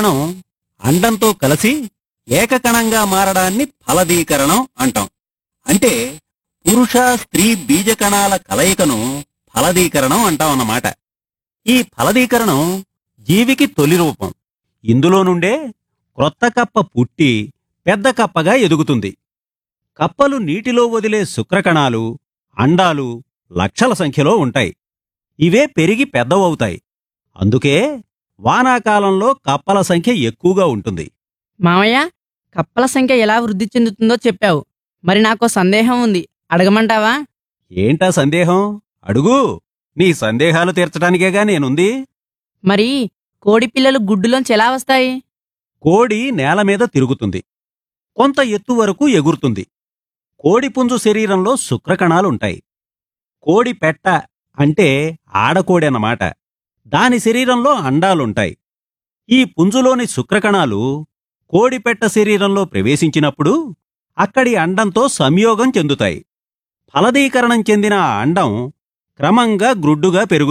ఫలదీకరణం అండంతో కలిసి ఏకకణంగా మారడాన్ని ఫలదీకరణం అంటాం అంటే పురుష స్త్రీ బీజకణాల కలయికను ఫలదీకరణం అంటాం అన్నమాట ఈ ఫలదీకరణం జీవికి తొలి రూపం ఇందులో నుండే క్రొత్త కప్ప పుట్టి పెద్ద కప్పగా ఎదుగుతుంది కప్పలు నీటిలో వదిలే శుక్రకణాలు అండాలు లక్షల సంఖ్యలో ఉంటాయి ఇవే పెరిగి పెద్దవవుతాయి అందుకే వానాకాలంలో కప్పల సంఖ్య ఎక్కువగా ఉంటుంది మామయ్య కప్పల సంఖ్య ఎలా వృద్ధి చెందుతుందో చెప్పావు మరి నాకు సందేహం ఉంది అడగమంటావా ఏంటా సందేహం అడుగు నీ సందేహాలు తీర్చడానికేగా నేనుంది మరి కోడి పిల్లలు గుడ్డులోంచి ఎలా వస్తాయి కోడి నేల మీద తిరుగుతుంది కొంత ఎత్తు వరకు ఎగురుతుంది కోడిపుంజు శరీరంలో శుక్రకణాలుంటాయి కోడి పెట్ట అంటే ఆడకోడి అన్నమాట దాని శరీరంలో అండాలుంటాయి ఈ పుంజులోని శుక్రకణాలు కోడిపెట్ట శరీరంలో ప్రవేశించినప్పుడు అక్కడి అండంతో సంయోగం చెందుతాయి ఫలదీకరణం చెందిన ఆ అండం క్రమంగా గ్రుడ్డుగా పెరుగుతుంది